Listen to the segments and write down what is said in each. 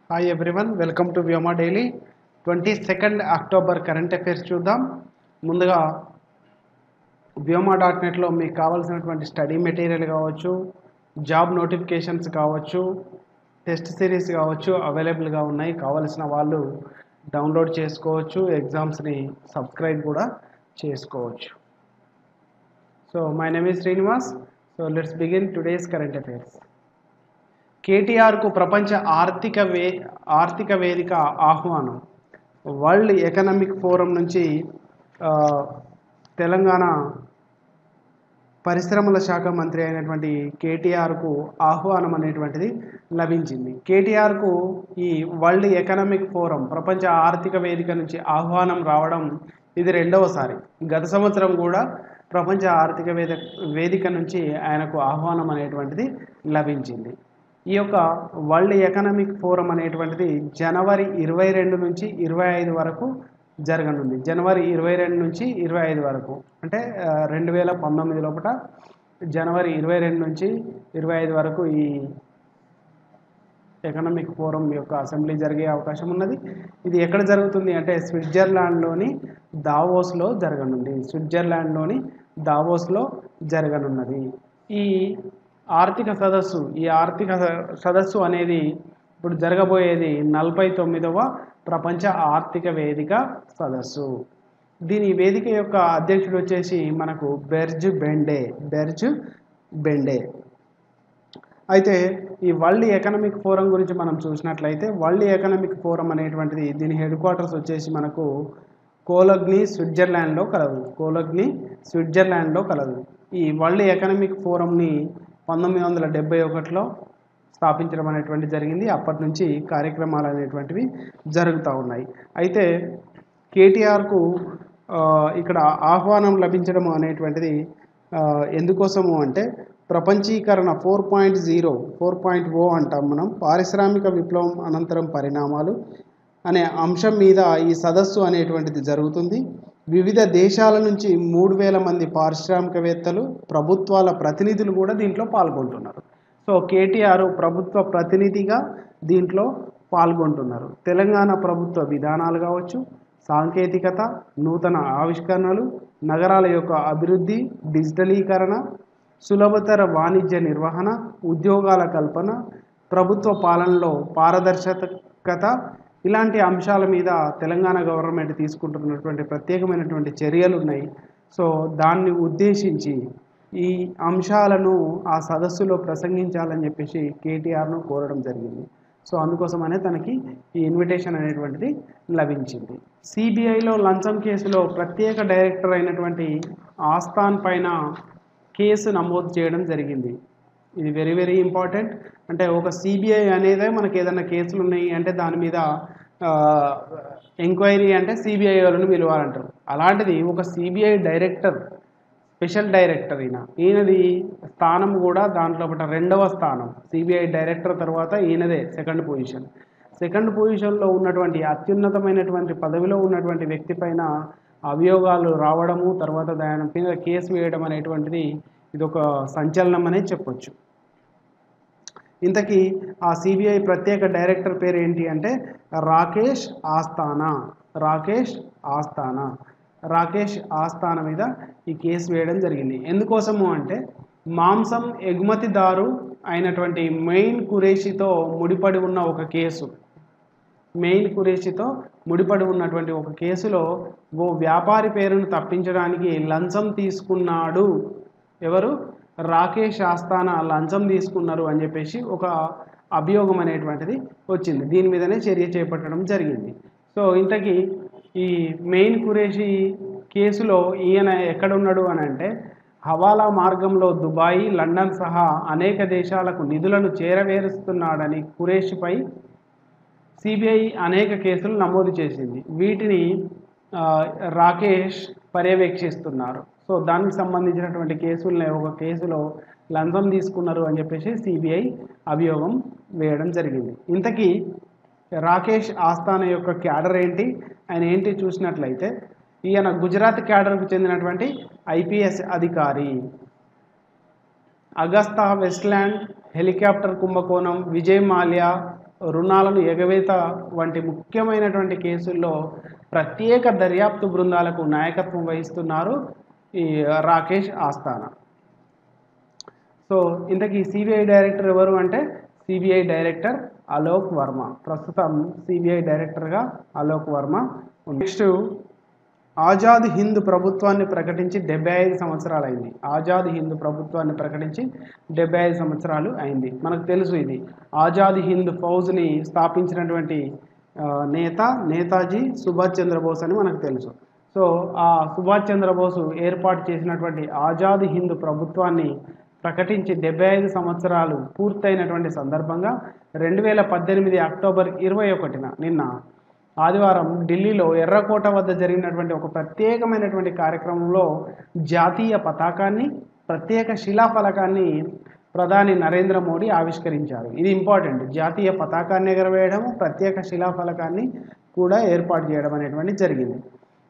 hi everyone welcome to Vyoma daily twenty second October current affairs చూద్దాం ముందుగా Vyoma dot నెట్లో మీకు కావాల్సినటువంటి స్టడీ మెటీరియల్ కావచ్చు జాబ్ నోటిఫికేషన్స్ కావచ్చు టెస్ట్ సిరీస్ కావచ్చు అవైలబుల్గా ఉన్నాయి కావలసిన వాళ్ళు డౌన్లోడ్ చేసుకోవచ్చు ఎగ్జామ్స్ని సబ్స్క్రైబ్ కూడా చేసుకోవచ్చు so my name is Srinivas so let's begin today's current affairs కేటీఆర్కు ప్రపంచ ఆర్థిక వే ఆర్థిక వేదిక ఆహ్వానం వరల్డ్ ఎకనామిక్ ఫోరం నుంచి ఆ, తెలంగాణ పరిశ్రమల శాఖ మంత్రి అయినటువంటి కేటీఆర్కు ఆహ్వానం అనేటువంటిది లభించింది కేటీఆర్కు ఈ వరల్డ్ ఎకనామిక్ ఫోరం ప్రపంచ ఆర్థిక వేదిక నుంచి ఆహ్వానం రావడం ఇది రెండవసారి గత సంవత్సరం కూడా ప్రపంచ ఆర్థిక వేద వేదిక నుంచి ఆయనకు ఆహ్వానం అనేటువంటిది లభించింది ఈ యొక్క వరల్డ్ ఎకనామిక్ ఫోరం అనేటువంటిది జనవరి ఇరవై రెండు నుంచి ఇరవై ఐదు వరకు జరగనుంది జనవరి ఇరవై రెండు నుంచి ఇరవై ఐదు వరకు అంటే ఆ, రెండు వేల పంతొమ్మిది లోపల జనవరి ఇరవై రెండు నుంచి ఇరవై ఐదు వరకు ఈ ఎకనామిక్ ఫోరం యొక్క అసెంబ్లీ జరిగే అవకాశం ఉన్నది ఇది ఎక్కడ జరుగుతుంది అంటే స్విట్జర్లాండ్లోని దావోస్లో జరగనుంది స్విట్జర్లాండ్లోని దావోస్లో జరగనున్నది ఈ ఆర్థిక సదస్సు ఈ ఆర్థిక స- సదస్సు అనేది ఇప్పుడు జరగబోయేది నలభై తొమ్మిదవ ప్రపంచ ఆర్థిక వేదిక సదస్సు దీని వేదిక యొక్క అధ్యక్షుడు వచ్చేసి మనకు బెర్జ్ బెండే బెర్జ్ బెండే అయితే ఈ వరల్డ్ ఎకనామిక్ ఫోరం గురించి మనం చూసినట్లయితే వరల్డ్ ఎకనామిక్ ఫోరం అనేటువంటిది దీని హెడ్ క్వార్టర్స్ వచ్చేసి మనకు కోలగ్ని స్విట్జర్లాండ్లో కలదు కోలగ్ని స్విట్జర్లాండ్లో కలదు ఈ వరల్డ్ ఎకనామిక్ ఫోరంని పంతొమ్మిది వందల డెబ్బై ఒకటిలో స్థాపించడం అనేటువంటి జరిగింది అప్పటి నుంచి కార్యక్రమాలు అనేటువంటివి జరుగుతూ ఉన్నాయి అయితే కేటీఆర్కు ఆ, ఇక్కడ ఆహ్వానం లభించడం అనేటువంటిది ఆ, ఎందుకోసము అంటే ప్రపంచీకరణ four point zero four point o అంటాం మనం పారిశ్రామిక విప్లవం అనంతరం పరిణామాలు అనే అంశం మీద ఈ సదస్సు అనేటువంటిది జరుగుతుంది వివిధ దేశాల నుంచి మూడు వేల మంది పారిశ్రామికవేత్తలు ప్రభుత్వాల ప్రతినిధులు కూడా దీంట్లో పాల్గొంటున్నారు సో కేటీఆర్ ప్రభుత్వ ప్రతినిధిగా దీంట్లో పాల్గొంటున్నారు తెలంగాణ ప్రభుత్వ విధానాలు కావచ్చు సాంకేతికత నూతన ఆవిష్కరణలు నగరాల యొక్క అభివృద్ధి డిజిటలీకరణ సులభతర వాణిజ్య నిర్వహణ ఉద్యోగాల కల్పన ప్రభుత్వ పాలనలో పారదర్శకత ఇలాంటి అంశాల మీద తెలంగాణ గవర్నమెంట్ తీసుకుంటున్నటువంటి ప్రత్యేకమైనటువంటి చర్యలు ఉన్నాయి సో దాన్ని ఉద్దేశించి ఈ అంశాలను ఆ సదస్సులో ప్రసంగించాలని చెప్పేసి కేటీఆర్ను కోరడం జరిగింది సో అందుకోసమనే తనకి ఈ ఇన్విటేషన్ అనేటువంటిది లభించింది సిబిఐలో లంచం కేసులో ప్రత్యేక డైరెక్టర్ అయినటువంటి ఆస్థాన్ పైన కేసు నమోదు చేయడం జరిగింది ఇది వెరీ వెరీ ఇంపార్టెంట్ అంటే ఒక సిబిఐ అనేదే మనకి ఏదైనా కేసులు ఉన్నాయి అంటే దాని మీద ఎంక్వైరీ అంటే సిబిఐ వాళ్ళని పిలవాలంటారు అలాంటిది ఒక సిబిఐ డైరెక్టర్ స్పెషల్ డైరెక్టర్ ఈయన ఈయనది స్థానం కూడా దాంట్లో ఒకటి రెండవ స్థానం సిబిఐ డైరెక్టర్ తర్వాత ఈయనదే సెకండ్ పొజిషన్ సెకండ్ పొజిషన్లో ఉన్నటువంటి అత్యున్నతమైనటువంటి పదవిలో ఉన్నటువంటి వ్యక్తి పైన అభియోగాలు రావడము తర్వాత దాని మీద కేసు వేయడం అనేటువంటిది ఇది ఒక సంచలనం అనే చెప్పొచ్చు ఇంతకీ ఆ సిబిఐ ప్రత్యేక డైరెక్టర్ పేరు ఏంటి అంటే రాకేష్ ఆస్థానా రాకేష్ ఆస్థానా రాకేష్ ఆస్థానా మీద ఈ కేసు వేయడం జరిగింది ఎందుకోసము అంటే మాంసం ఎగుమతిదారు అయినటువంటి మెయిన్ కురేషితో ముడిపడి ఉన్న ఒక కేసు మెయిన్ కురేషితో ముడిపడి ఉన్నటువంటి ఒక కేసులో ఓ వ్యాపారి పేరును తప్పించడానికి లంచం తీసుకున్నాడు ఎవరు రాకేష్ ఆస్థానా లంచం తీసుకున్నారు అని చెప్పేసి ఒక అభియోగం అనేటువంటిది వచ్చింది దీని మీదనే చర్య చేపట్టడం జరిగింది సో ఇంతకీ ఈ మెయిన్ కురేషి కేసులో ఈయన ఎక్కడ ఉన్నాడు అని అంటే హవాలా మార్గంలో దుబాయ్ లండన్ సహా అనేక దేశాలకు నిధులను చేరవేరుస్తున్నాడని కురేషిపై సిబిఐ అనేక కేసులు నమోదు చేసింది వీటిని ఆ, రాకేష్ పర్యవేక్షిస్తున్నారు సో దానికి సంబంధించినటువంటి కేసుల్ని ఒక కేసులో లంచం తీసుకున్నారు అని చెప్పేసి సిబిఐ అభియోగం వేయడం జరిగింది ఇంతకీ రాకేష్ ఆస్థాన యొక్క క్యాడర్ ఏంటి ఆయన ఏంటి చూసినట్లయితే ఈయన గుజరాత్ క్యాడర్కు చెందినటువంటి ఐపీఎస్ అధికారి అగస్తా వెస్ట్లాండ్ హెలికాప్టర్ కుంభకోణం విజయ్ మాల్యా రుణాలను ఎగవేత వంటి ముఖ్యమైనటువంటి కేసుల్లో ప్రత్యేక దర్యాప్తు బృందాలకు నాయకత్వం వహిస్తున్నారు ఈ రాకేష్ ఆస్థానా సో ఇంతకీ సిబిఐ డైరెక్టర్ ఎవరు అంటే సిబిఐ డైరెక్టర్ అలోక్ వర్మ ప్రస్తుతం సిబిఐ డైరెక్టర్గా అలోక్ వర్మ నెక్స్ట్ ఆజాద్ హింద్ ప్రభుత్వాన్ని ప్రకటించి డెబ్బై ఐదు సంవత్సరాలు అయింది ఆజాద్ హింద్ ప్రభుత్వాన్ని ప్రకటించి డెబ్బై ఐదు సంవత్సరాలు అయింది మనకు తెలుసు ఇది ఆజాద్ హింద్ ఫౌజ్ని స్థాపించినటువంటి ఆ, నేత నేతాజీ సుభాష్ చంద్రబోస్ అని మనకు తెలుసు సో ఆ సుభాష్ చంద్రబోసు ఏర్పాటు చేసినటువంటి ఆజాద్ హింద్ ప్రభుత్వాన్ని ప్రకటించి డెబ్బై ఐదు సంవత్సరాలు పూర్తయినటువంటి సందర్భంగా రెండు వేల పద్దెనిమిది అక్టోబర్ ఇరవై ఒకటిన నిన్న ఆదివారం ఢిల్లీలో ఎర్రకోట వద్ద జరిగినటువంటి ఒక ప్రత్యేకమైనటువంటి కార్యక్రమంలో జాతీయ పతాకాన్ని ప్రత్యేక శిలాఫలకాన్ని ప్రధాని నరేంద్ర మోడీ ఆవిష్కరించారు ఇది ఇంపార్టెంట్ జాతీయ పతాకాన్ని ఎగరవేయడం ప్రత్యేక శిలాఫలకాన్ని కూడా ఏర్పాటు చేయడం అనేటువంటి జరిగింది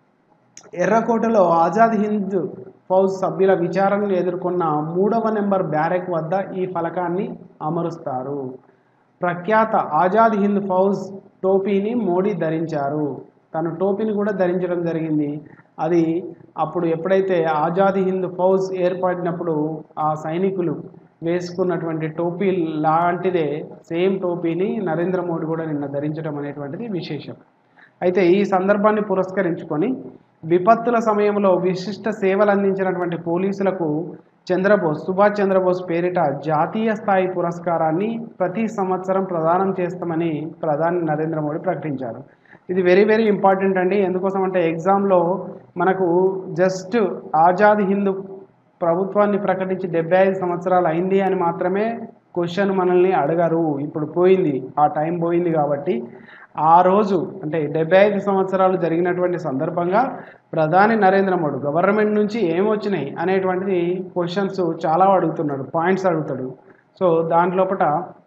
ఎర్రకోటలో ఆజాద్ హింద్ ఫౌజ్ సభ్యుల విచారణను ఎదుర్కొన్న మూడవ నెంబర్ బ్యారెక్ వద్ద ఈ ఫలకాన్ని అమరుస్తారు ప్రఖ్యాత ఆజాద్ హింద్ ఫౌజ్ టోపీని మోడీ ధరించారు తను టోపీని కూడా ధరించడం జరిగింది అది అప్పుడు ఎప్పుడైతే ఆజాద్ హింద్ ఫౌజ్ ఏర్పడినప్పుడు ఆ సైనికులు వేసుకున్నటువంటి టోపీ లాంటిదే సేమ్ టోపీని నరేంద్ర మోడీ కూడా నిన్న ధరించడం అనేటువంటిది విశేషం అయితే ఈ సందర్భాన్ని పురస్కరించుకొని విపత్తుల సమయంలో విశిష్ట సేవలు అందించినటువంటి పోలీసులకు చంద్రబోస్ సుభాష్ చంద్రబోస్ పేరిట జాతీయ స్థాయి పురస్కారాన్ని ప్రతి సంవత్సరం ప్రదానం చేస్తామని ప్రధాని నరేంద్ర మోడీ ప్రకటించారు ఇది వెరీ వెరీ ఇంపార్టెంట్ అండి ఎందుకోసం అంటే ఎగ్జామ్లో మనకు జస్ట్ ఆజాద్ హింద్ ప్రభుత్వాన్ని ప్రకటించి డెబ్బై ఐదు సంవత్సరాలు అయింది అని మాత్రమే క్వశ్చన్ మనల్ని అడగరు ఇప్పుడు పోయింది ఆ టైం పోయింది కాబట్టి ఆ రోజు అంటే డెబ్బై ఐదు సంవత్సరాలు జరిగినటువంటి సందర్భంగా ప్రధాని నరేంద్ర మోడీ గవర్నమెంట్ నుంచి ఏమొచ్చినాయి అనేటువంటిది క్వశ్చన్స్ చాలా అడుగుతున్నాడు పాయింట్స్ అడుగుతాడు సో దాంట్లోపట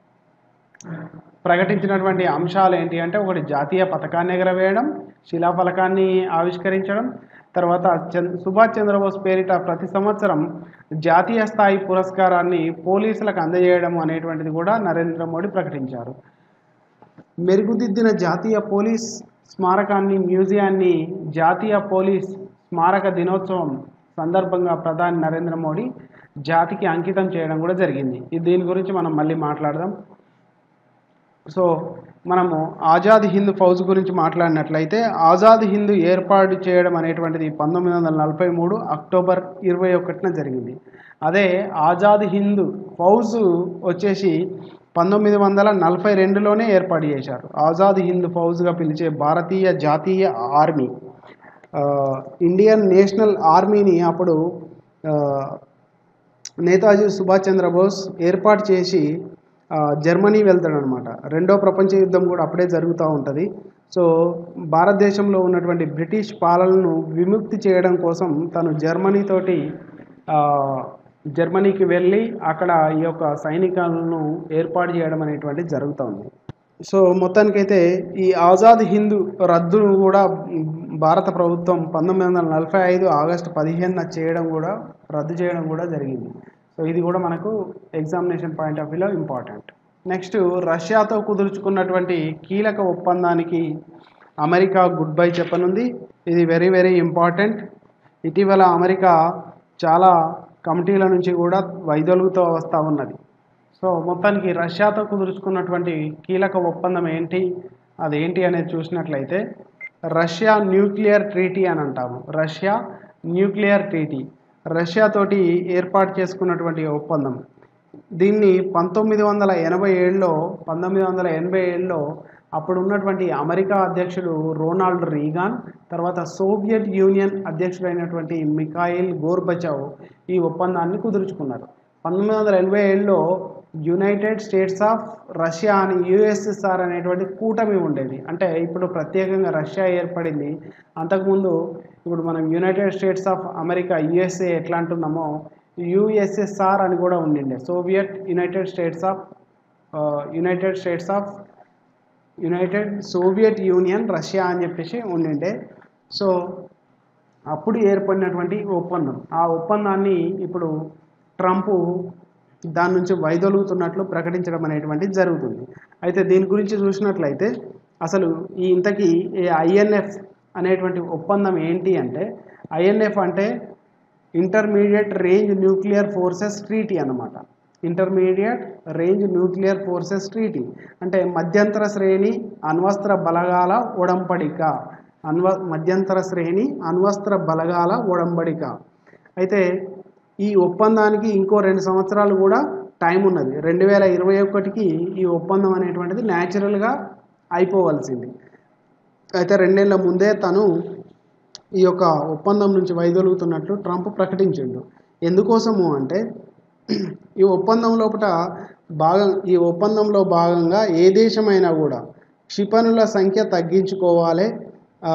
ప్రకటించినటువంటి అంశాలు ఏంటి అంటే ఒకటి జాతీయ పథకాన్ని ఎగరవేయడం శిలాఫలకాన్ని ఆవిష్కరించడం తర్వాత చంద్ సుభాష్ చంద్రబోస్ పేరిట ప్రతి సంవత్సరం జాతీయ స్థాయి పురస్కారాన్ని పోలీసులకు అందజేయడం అనేటువంటిది కూడా నరేంద్ర మోడీ ప్రకటించారు మెరుగుదిద్దిన జాతీయ పోలీస్ స్మారకాన్ని మ్యూజియాన్ని జాతీయ పోలీస్ స్మారక దినోత్సవం సందర్భంగా ప్రధాని నరేంద్ర మోడీ జాతికి అంకితం చేయడం కూడా జరిగింది ఇది దీని గురించి మనం మళ్ళీ మాట్లాడదాం సో మనము ఆజాద్ హింద్ ఫౌజ్ గురించి మాట్లాడినట్లయితే ఆజాద్ హింద్ ఏర్పాటు చేయడం అనేటువంటిది పంతొమ్మిది వందల నలభై మూడు అక్టోబర్ ఇరవై ఒకటిన జరిగింది అదే ఆజాద్ హింద్ ఫౌజ్ వచ్చేసి పంతొమ్మిది వందల నలభై రెండులోనే ఏర్పాటు చేశారు ఆజాద్ హింద్ ఫౌజ్గా పిలిచే భారతీయ జాతీయ ఆర్మీ ఆ, ఇండియన్ నేషనల్ ఆర్మీని అప్పుడు ఆ, నేతాజీ సుభాష్ చంద్రబోస్ ఏర్పాటు చేసి ఆ, జర్మనీ వెళ్తాడనమాట రెండో ప్రపంచ యుద్ధం కూడా అప్పుడే జరుగుతూ ఉంటుంది సో భారతదేశంలో ఉన్నటువంటి బ్రిటిష్ పాలనను విముక్తి చేయడం కోసం తను జర్మనీతోటి ఆ, జర్మనీకి వెళ్ళి అక్కడ ఈ యొక్క సైనికాలను ఏర్పాటు చేయడం అనేటువంటిది జరుగుతుంది సో మొత్తానికైతే ఈ ఆజాద్ హింద్ రద్దును కూడా భారత ప్రభుత్వం పంతొమ్మిది వందల నలభై ఐదు ఆగస్టు పదిహేనున చేయడం కూడా రద్దు చేయడం కూడా జరిగింది సో ఇది కూడా మనకు ఎగ్జామినేషన్ పాయింట్ ఆఫ్ వ్యూలో ఇంపార్టెంట్ నెక్స్ట్ రష్యాతో కుదుర్చుకున్నటువంటి కీలక ఒప్పందానికి అమెరికా గుడ్ బై చెప్పనుంది ఇది వెరీ వెరీ ఇంపార్టెంట్ ఇటీవల అమెరికా చాలా కమిటీల నుంచి కూడా వైదొలుగుతూ వస్తూ ఉన్నది సో మొత్తానికి రష్యాతో కుదుర్చుకున్నటువంటి కీలక ఒప్పందం ఏంటి అదేంటి అనేది చూసినట్లయితే రష్యా న్యూక్లియర్ ట్రీటీ అని అంటాము రష్యా న్యూక్లియర్ ట్రీటీ రష్యాతోటి ఏర్పాటు చేసుకున్నటువంటి ఒప్పందం దీన్ని పంతొమ్మిది వందల ఎనభై ఏడులో పంతొమ్మిది వందల ఎనభై ఏడులో అప్పుడు ఉన్నటువంటి అమెరికా అధ్యక్షుడు రోనాల్డ్ రీగాన్ తర్వాత సోవియట్ యూనియన్ అధ్యక్షుడైనటువంటి మిఖాయిల్ గోర్బచావ్ ఈ ఒప్పందాన్ని కుదుర్చుకున్నారు పంతొమ్మిది వందల ఎనభై ఏడులో యునైటెడ్ స్టేట్స్ ఆఫ్ రష్యా అని యుఎస్ఎస్ఆర్ అనేటువంటి కూటమి ఉండేది అంటే ఇప్పుడు ప్రత్యేకంగా రష్యా ఏర్పడింది అంతకుముందు ఇప్పుడు మనం United States of America USA ఎట్లా అంటున్నామో యుఎస్ఎస్ఆర్ అని కూడా ఉండిండే Soviet United States of United States of United Soviet Union Russia అని చెప్పేసి ఉండిండే సో అప్పుడు ఏర్పడినటువంటి ఒప్పందం ఆ ఒప్పందాన్ని ఇప్పుడు ట్రంప్ దాని నుంచి వైదొలుగుతున్నట్లు ప్రకటించడం అనేటువంటిది జరుగుతుంది అయితే దీని గురించి చూసినట్లయితే అసలు ఈ ఇంతకీ ఈ ఐఎన్ఎఫ్ అనేటువంటి ఒప్పందం ఏంటి అంటే ఐఎన్ఎఫ్ అంటే intermediate range nuclear forces treaty అన్నమాట intermediate range nuclear forces treaty అంటే మధ్యంతర శ్రేణి అణ్వస్త్ర బలగాల ఒడంబడిక అణ్వ మధ్యంతర శ్రేణి అణ్వస్త్ర బలగాల ఒడంబడిక అయితే ఈ ఒప్పందానికి ఇంకో రెండు సంవత్సరాలు కూడా టైం ఉన్నది రెండు వేల ఇరవై ఒకటికి ఈ ఒప్పందం అనేటువంటిది న్యాచురల్గా అయిపోవలసింది అయితే రెండేళ్ల ముందే తను ఈ యొక్క ఒప్పందం నుంచి వైదొలుగుతున్నట్లు ట్రంప్ ప్రకటించిండు ఎందుకోసము అంటే ఈ ఒప్పందం లోపల భాగం ఈ ఒప్పందంలో భాగంగా ఏ దేశమైనా కూడా క్షిపణుల సంఖ్య తగ్గించుకోవాలి ఆ,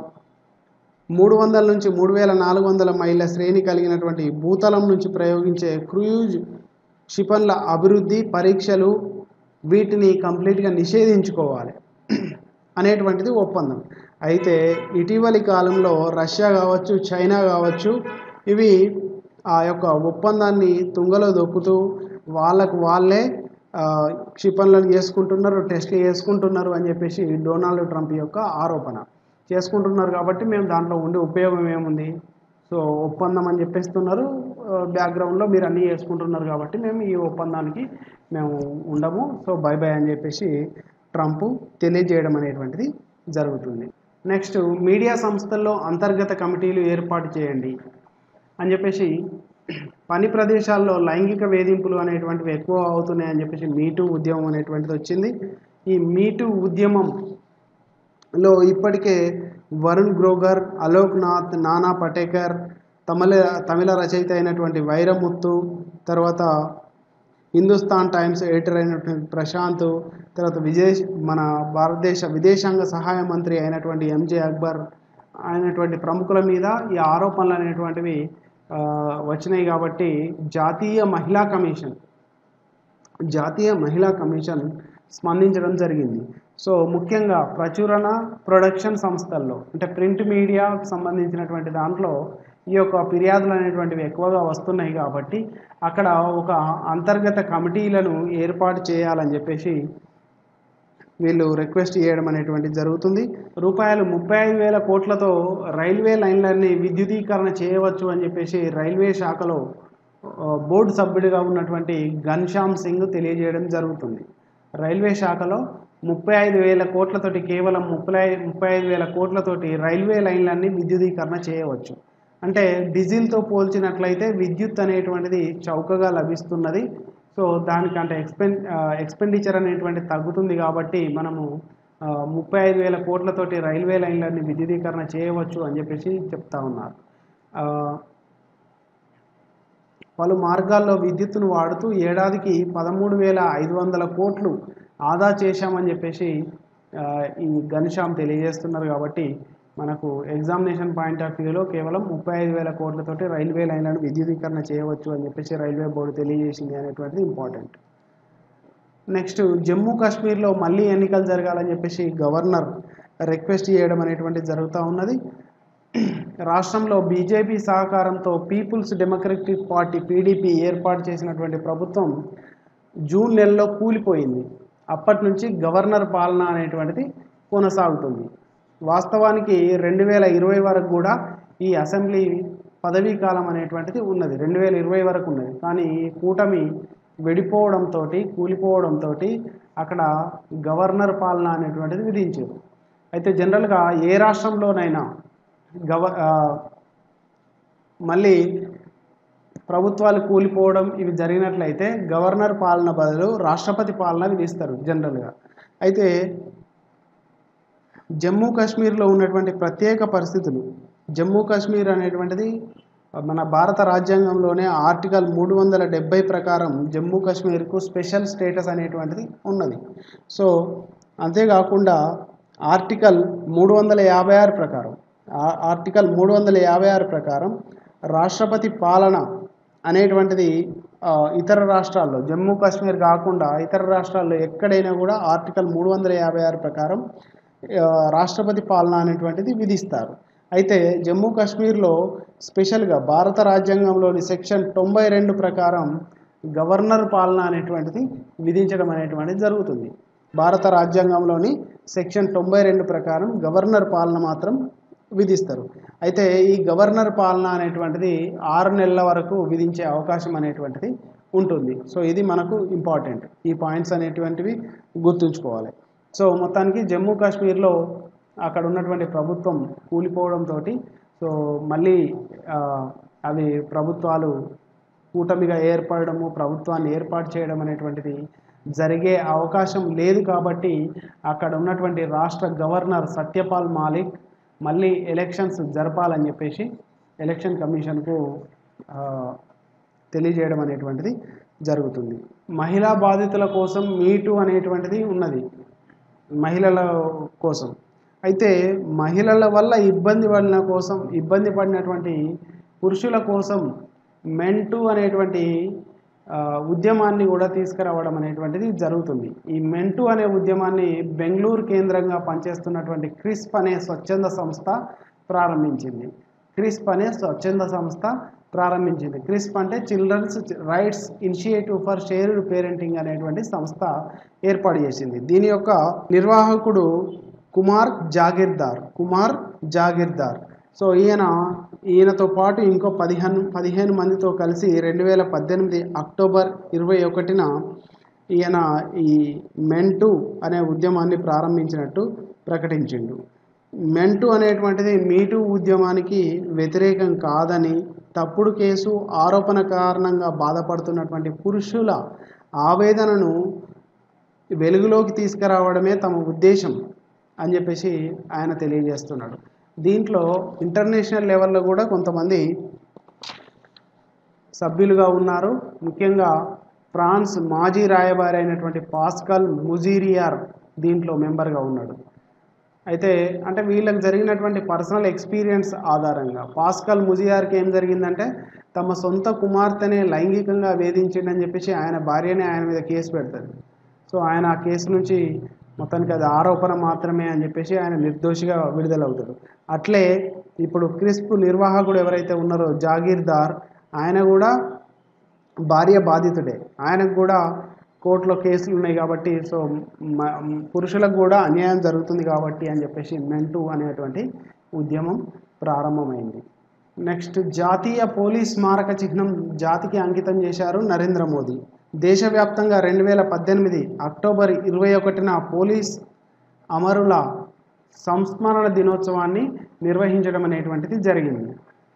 మూడు వందల నుంచి మూడు వేల నాలుగు వందల మైళ్ళ శ్రేణి కలిగినటువంటి భూతలం నుంచి ప్రయోగించే క్రూజ్ క్షిపణుల అభివృద్ధి పరీక్షలు వీటిని కంప్లీట్గా నిషేధించుకోవాలి అనేటువంటిది ఒప్పందం అయితే ఇటీవలి కాలంలో రష్యా కావచ్చు చైనా కావచ్చు ఇవి ఆ యొక్క ఒప్పందాన్ని తుంగలో దొక్కుతూ వాళ్ళకు వాళ్ళే ఆ, క్షిపణులను చేసుకుంటున్నారు టెస్ట్లు చేసుకుంటున్నారు అని చెప్పేసి డొనాల్డ్ ట్రంప్ యొక్క ఆరోపణ చేసుకుంటున్నారు కాబట్టి మేము దాంట్లో ఉండే ఉపయోగం ఏముంది సో ఒప్పందం అని చెప్పేస్తున్నారు బ్యాక్గ్రౌండ్లో మీరు అన్నీ చేసుకుంటున్నారు కాబట్టి మేము ఈ ఒప్పందానికి మేము ఉండము సో బై బై అని చెప్పేసి ట్రంప్ తెలియజేయడం అనేటువంటిది జరుగుతుంది నెక్స్ట్ మీడియా సంస్థల్లో అంతర్గత కమిటీలు ఏర్పాటు చేయండి అని చెప్పేసి పని ప్రదేశాల్లో లైంగిక వేధింపులు అనేటువంటివి ఎక్కువ అవుతున్నాయని చెప్పేసి మీటూ ఉద్యమం అనేటువంటిది వచ్చింది ఈ మీటూ ఉద్యమంలో ఇప్పటికే వరుణ్ గ్రోగర్ అలోక్ నాథ్ నానా పటేకర్ తమిళ తమిళ రచయిత అయినటువంటి వైరముత్తు తర్వాత హిందుస్థాన్ టైమ్స్ ఎడిటర్ అయినటువంటి ప్రశాంత్ తర్వాత విదేశ్ మన భారతదేశ విదేశాంగ సహాయ మంత్రి అయినటువంటి ఎంజే అక్బర్ అయినటువంటి ప్రముఖుల మీద ఈ ఆరోపణలు అనేటువంటివి ఆ, వచ్చినాయి కాబట్టి జాతీయ మహిళా కమిషన్ జాతీయ మహిళా కమిషన్ స్పందించడం జరిగింది సో ముఖ్యంగా ప్రచురణ ప్రొడక్షన్ సంస్థల్లో అంటే ప్రింట్ మీడియాకు సంబంధించినటువంటి దాంట్లో ఈ యొక్క ఫిర్యాదులు అనేటువంటివి ఎక్కువగా వస్తున్నాయి కాబట్టి అక్కడ ఒక అంతర్గత కమిటీలను ఏర్పాటు చేయాలని చెప్పేసి వీళ్ళు రిక్వెస్ట్ చేయడం అనేటువంటిది జరుగుతుంది రూపాయలు ముప్పై ఐదు వేల కోట్లతో రైల్వే లైన్లన్నీ విద్యుదీకరణ చేయవచ్చు అని చెప్పేసి రైల్వే శాఖలో ఆ, బోర్డు సభ్యుడిగా ఉన్నటువంటి ఘన్శ్యామ్ సింగ్ తెలియజేయడం జరుగుతుంది రైల్వే శాఖలో ముప్పై ఐదు వేల కోట్లతోటి కేవలం ముప్పై ముప్పై ఐదు వేల కోట్లతోటి రైల్వే లైన్లన్నీ విద్యుదీకరణ చేయవచ్చు అంటే డీజిల్తో పోల్చినట్లయితే విద్యుత్ అనేటువంటిది చౌకగా లభిస్తున్నది సో దానికంటే ఎక్స్పెన్ ఎక్స్పెండిచర్ అనేటువంటిది తగ్గుతుంది కాబట్టి మనము ఆ, ముప్పై ఐదు వేల కోట్లతోటి రైల్వే లైన్లన్నీ విద్యుదీకరణ చేయవచ్చు అని చెప్పేసి చెప్తా ఉన్నారు ఆ, పలు మార్గాల్లో విద్యుత్తును వాడుతూ ఏడాదికి పదమూడు వేల ఐదు వందల కోట్లు ఆదా చేశామని చెప్పేసి ఆ, ఈ ఘనశ్యామ్ తెలియజేస్తున్నారు కాబట్టి మనకు ఎగ్జామినేషన్ పాయింట్ ఆఫ్ వ్యూలో కేవలం ముప్పై ఐదు వేల కోట్లతోటి రైల్వే లైన్లను విద్యుదీకరణ చేయవచ్చు అని చెప్పేసి రైల్వే బోర్డు తెలియజేసింది అనేటువంటిది ఇంపార్టెంట్ నెక్స్ట్ జమ్మూ కాశ్మీర్లో మళ్ళీ ఎన్నికలు జరగాలని చెప్పేసి గవర్నర్ రిక్వెస్ట్ చేయడం అనేటువంటిది జరుగుతూ ఉన్నది రాష్ట్రంలో బీజేపీ సహకారంతో పీపుల్స్ డెమోక్రటిక్ పార్టీ పీడీపీ ఏర్పాటు చేసినటువంటి ప్రభుత్వం జూన్ నెలలో కూలిపోయింది అప్పటి నుంచి గవర్నర్ పాలన అనేటువంటిది కొనసాగుతుంది వాస్తవానికి రెండు వేల ఇరవై వరకు కూడా ఈ అసెంబ్లీ పదవీ కాలం అనేటువంటిది ఉన్నది రెండు వేల ఇరవై వరకు ఉన్నది కానీ ఈ కూటమి వెడిపోవడంతో కూలిపోవడంతో అక్కడ గవర్నర్ పాలన అనేటువంటిది విధించారు అయితే జనరల్గా ఏ రాష్ట్రంలోనైనా గవ ఆ, మళ్ళీ ప్రభుత్వాలు కూలిపోవడం ఇవి జరిగినట్లయితే గవర్నర్ పాలన బదులు రాష్ట్రపతి పాలన విధిస్తారు జనరల్గా అయితే జమ్మూ కాశ్మీర్లో ఉన్నటువంటి ప్రత్యేక పరిస్థితులు జమ్మూ కాశ్మీర్ అనేటువంటిది మన భారత రాజ్యాంగంలోనే ఆర్టికల్ మూడు వందల డెబ్బై ప్రకారం జమ్మూ కాశ్మీర్కు స్పెషల్ స్టేటస్ అనేటువంటిది ఉన్నది సో అంతేకాకుండా ఆర్టికల్ మూడు వందల యాభై ఆరు ప్రకారం ఆ- ఆర్టికల్ మూడు వందల యాభై ఆరు ప్రకారం రాష్ట్రపతి పాలన అనేటువంటిది ఆ, ఇతర రాష్ట్రాల్లో జమ్మూ కాశ్మీర్ కాకుండా ఇతర రాష్ట్రాల్లో ఎక్కడైనా కూడా ఆర్టికల్ మూడు వందల యాభై ఆరు ప్రకారం ఆ, రాష్ట్రపతి పాలన అనేటువంటిది విధిస్తారు అయితే జమ్మూ కాశ్మీర్లో స్పెషల్గా భారత రాజ్యాంగంలోని సెక్షన్ తొంభై రెండు ప్రకారం గవర్నర్ పాలన అనేటువంటిది విధించడం అనేటువంటిది జరుగుతుంది భారత రాజ్యాంగంలోని సెక్షన్ తొంభై రెండు ప్రకారం గవర్నర్ పాలన మాత్రం విధిస్తారు అయితే ఈ గవర్నర్ పాలన అనేటువంటిది ఆరు నెలల వరకు విధించే అవకాశం అనేటువంటిది ఉంటుంది సో ఇది మనకు ఇంపార్టెంట్ ఈ పాయింట్స్ అనేటువంటివి గుర్తుంచుకోవాలి సో మొత్తానికి జమ్మూ కాశ్మీర్లో అక్కడ ఉన్నటువంటి ప్రభుత్వం కూలిపోవడంతో సో మళ్ళీ ఆ, అవి ప్రభుత్వాలు కూటమిగా ఏర్పడము ప్రభుత్వాన్ని ఏర్పాటు చేయడం అనేటువంటిది జరిగే అవకాశం లేదు కాబట్టి అక్కడ ఉన్నటువంటి రాష్ట్ర గవర్నర్ సత్యపాల్ మాలిక్ మళ్ళీ ఎలక్షన్స్ జరపాలని చెప్పేసి ఎలక్షన్ కమిషన్కు ఆ, తెలియజేయడం అనేటువంటిది జరుగుతుంది మహిళా బాధితుల కోసం మీటు అనేటువంటిది ఉన్నది మహిళల కోసం అయితే మహిళల వల్ల ఇబ్బంది పడిన కోసం ఇబ్బంది పడినటువంటి పురుషుల కోసం మెంటు అనేటువంటి ఆ, ఉద్యమాన్ని కూడా తీసుకురావడం అనేటువంటిది జరుగుతుంది ఈ మెంటు అనే ఉద్యమాన్ని బెంగళూరు కేంద్రంగా పనిచేస్తున్నటువంటి క్రిస్ప్ అనే స్వచ్ఛంద సంస్థ ప్రారంభించింది క్రిస్ప్ అనే స్వచ్ఛంద సంస్థ ప్రారంభించింది క్రిస్ప్ అంటే children's rights initiative for shared parenting అనేటువంటి సంస్థ ఏర్పాటు చేసింది దీని యొక్క నిర్వాహకుడు కుమార్ జాగీర్దార్ కుమార్ జాగీర్దార్ సో ఈయన ఈయనతో పాటు ఇంకో పదిహేను పదిహేను మందితో కలిసి రెండు వేల పద్దెనిమిది అక్టోబర్ ఇరవై ఒకటిన ఈయన ఈ మెంటు అనే ఉద్యమాన్ని ప్రారంభించినట్టు ప్రకటించిండు మెంటు అనేటువంటిది మీటు ఉద్యమానికి వ్యతిరేకం కాదని తప్పుడు కేసు ఆరోపణ కారణంగా బాధపడుతున్నటువంటి పురుషుల ఆవేదనను వెలుగులోకి తీసుకురావడమే తమ ఉద్దేశం అని చెప్పేసి ఆయన తెలియజేస్తున్నాడు దీంట్లో ఇంటర్నేషనల్ లెవెల్లో కూడా కొంతమంది సభ్యులుగా ఉన్నారు ముఖ్యంగా ఫ్రాన్స్ మాజీ రాయబారి అయినటువంటి పాస్కల్ ముజీరియార్ దీంట్లో మెంబర్గా ఉన్నాడు అయితే అంటే వీళ్ళకి జరిగినటువంటి పర్సనల్ ఎక్స్పీరియన్స్ ఆధారంగా పాస్కల్ ముజియార్కి ఏం జరిగిందంటే తమ సొంత కుమార్తెనే లైంగికంగా వేధించిండని చెప్పేసి ఆయన భార్యనే ఆయన మీద కేసు పెడతాడు సో ఆయన ఆ కేసు నుంచి మొత్తానికి అది ఆరోపణ మాత్రమే అని చెప్పేసి ఆయన నిర్దోషిగా విడుదలవుతాడు అట్లే ఇప్పుడు క్రిస్ప్ నిర్వాహకుడు ఎవరైతే ఉన్నారో జాగీర్దార్ ఆయన కూడా భార్య బాధితుడే ఆయనకు కూడా కోర్టులో కేసులు ఉన్నాయి కాబట్టి సో మ- పురుషులకు కూడా అన్యాయం జరుగుతుంది కాబట్టి అని చెప్పేసి మెంటు అనేటువంటి ఉద్యమం ప్రారంభమైంది నెక్స్ట్ జాతీయ పోలీస్ స్మారక చిహ్నం జాతికి అంకితం చేశారు నరేంద్ర మోదీ దేశవ్యాప్తంగా రెండు వేల పద్దెనిమిది అక్టోబర్ ఇరవై ఒకటిన పోలీస్ అమరుల సంస్మరణ దినోత్సవాన్ని నిర్వహించడం అనేటువంటిది జరిగింది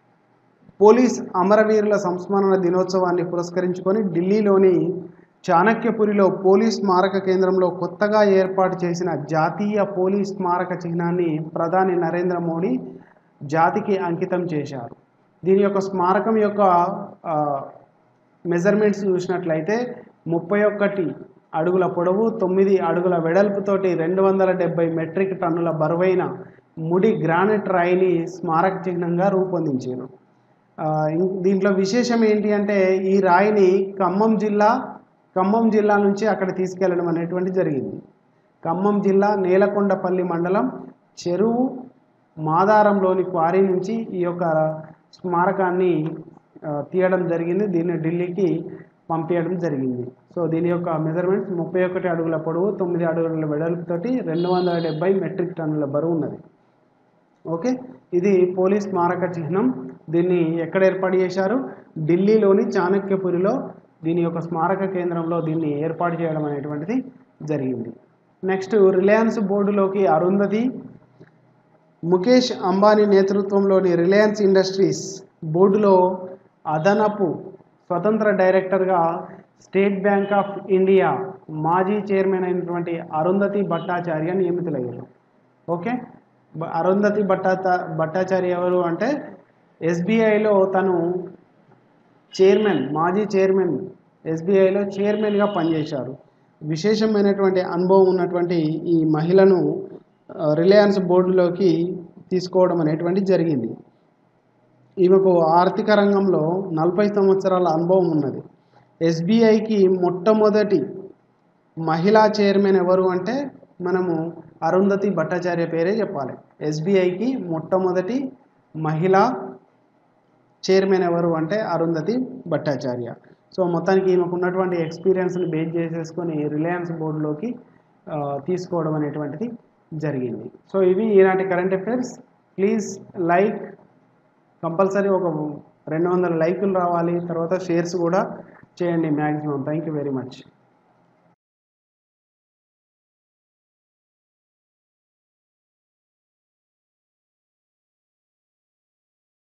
పోలీస్ అమరవీరుల సంస్మరణ దినోత్సవాన్ని పురస్కరించుకొని ఢిల్లీలోని చాణక్యపురిలో పోలీస్ స్మారక కేంద్రంలో కొత్తగా ఏర్పాటు చేసిన జాతీయ పోలీస్ స్మారక చిహ్నాన్ని ప్రధాని నరేంద్ర మోడీ జాతికి అంకితం చేశారు దీని యొక్క స్మారకం యొక్క ఆ, మెజర్మెంట్స్ చూసినట్లయితే ముప్పై ఒక్కటి అడుగుల పొడవు తొమ్మిది అడుగుల వెడల్పుతోటి రెండు వందల డెబ్బై మెట్రిక్ టన్నుల బరువైన ముడి గ్రానైట్ రాయిని స్మారక చిహ్నంగా రూపొందించారు ఆ, ఇం- దీంట్లో విశేషం ఏంటి అంటే ఈ రాయిని ఖమ్మం జిల్లా ఖమ్మం జిల్లా నుంచి అక్కడ తీసుకెళ్లడం అనేటువంటి జరిగింది ఖమ్మం జిల్లా నేలకొండపల్లి మండలం చెరువు మాదారంలోని క్వారీ నుంచి ఈ యొక్క స్మారకాన్ని ఆ, తీయడం జరిగింది దీన్ని ఢిల్లీకి పంపించడం జరిగింది సో దీని యొక్క మెజర్మెంట్స్ ముప్పై ఒకటి అడుగుల పొడవు తొమ్మిది అడుగుల వెడల్పుతోటి రెండు వందల డెబ్బై మెట్రిక్ టన్నుల బరువు ఉన్నది ఓకే ఇది పోలీస్ స్మారక చిహ్నం దీన్ని ఎక్కడ ఏర్పాటు చేశారు ఢిల్లీలోని చాణక్యపురిలో దీని యొక్క స్మారక కేంద్రంలో దీన్ని ఏర్పాటు చేయడం అనేటువంటిది జరిగింది నెక్స్ట్ రిలయన్స్ బోర్డులోకి అరుంధతి ముఖేష్ అంబానీ నేతృత్వంలోని రిలయన్స్ ఇండస్ట్రీస్ బోర్డులో అదనపు స్వతంత్ర డైరెక్టర్గా స్టేట్ బ్యాంక్ ఆఫ్ ఇండియా మాజీ చైర్మన్ అయినటువంటి అరుంధతి భట్టాచార్య నియమితులయ్యారు ఓకే బ- అరుంధతి భట్టా భట్టాచార్య ఎవరు అంటే ఎస్బీఐలో తను చైర్మన్ మాజీ చైర్మన్ ఎస్బీఐలో చైర్మన్గా పనిచేశారు విశేషమైనటువంటి అనుభవం ఉన్నటువంటి ఈ మహిళను ఆ, రిలయన్స్ బోర్డులోకి తీసుకోవడం అనేటువంటి జరిగింది ఈమెకు ఆర్థిక రంగంలో నలభై సంవత్సరాల అనుభవం ఉన్నది ఎస్బీఐకి మొట్టమొదటి మహిళా చైర్మన్ ఎవరు అంటే మనము అరుంధతి భట్టాచార్య పేరే చెప్పాలి ఎస్బీఐకి మొట్టమొదటి మహిళా చైర్మన్ ఎవరు అంటే అరుంధతి భట్టాచార్య సో మొత్తానికి ఈమెకు ఉన్నటువంటి ఎక్స్పీరియన్స్ని బేస్ చేసేసుకొని రిలయన్స్ బోర్డులోకి ఆ, తీసుకోవడం అనేటువంటిది జరిగింది సో ఇవి ఈనాటి current affairs please like compulsory ఒక రెండు వందల లైకులు రావాలి తర్వాత షేర్స్ కూడా చేయండి maximum thank you very much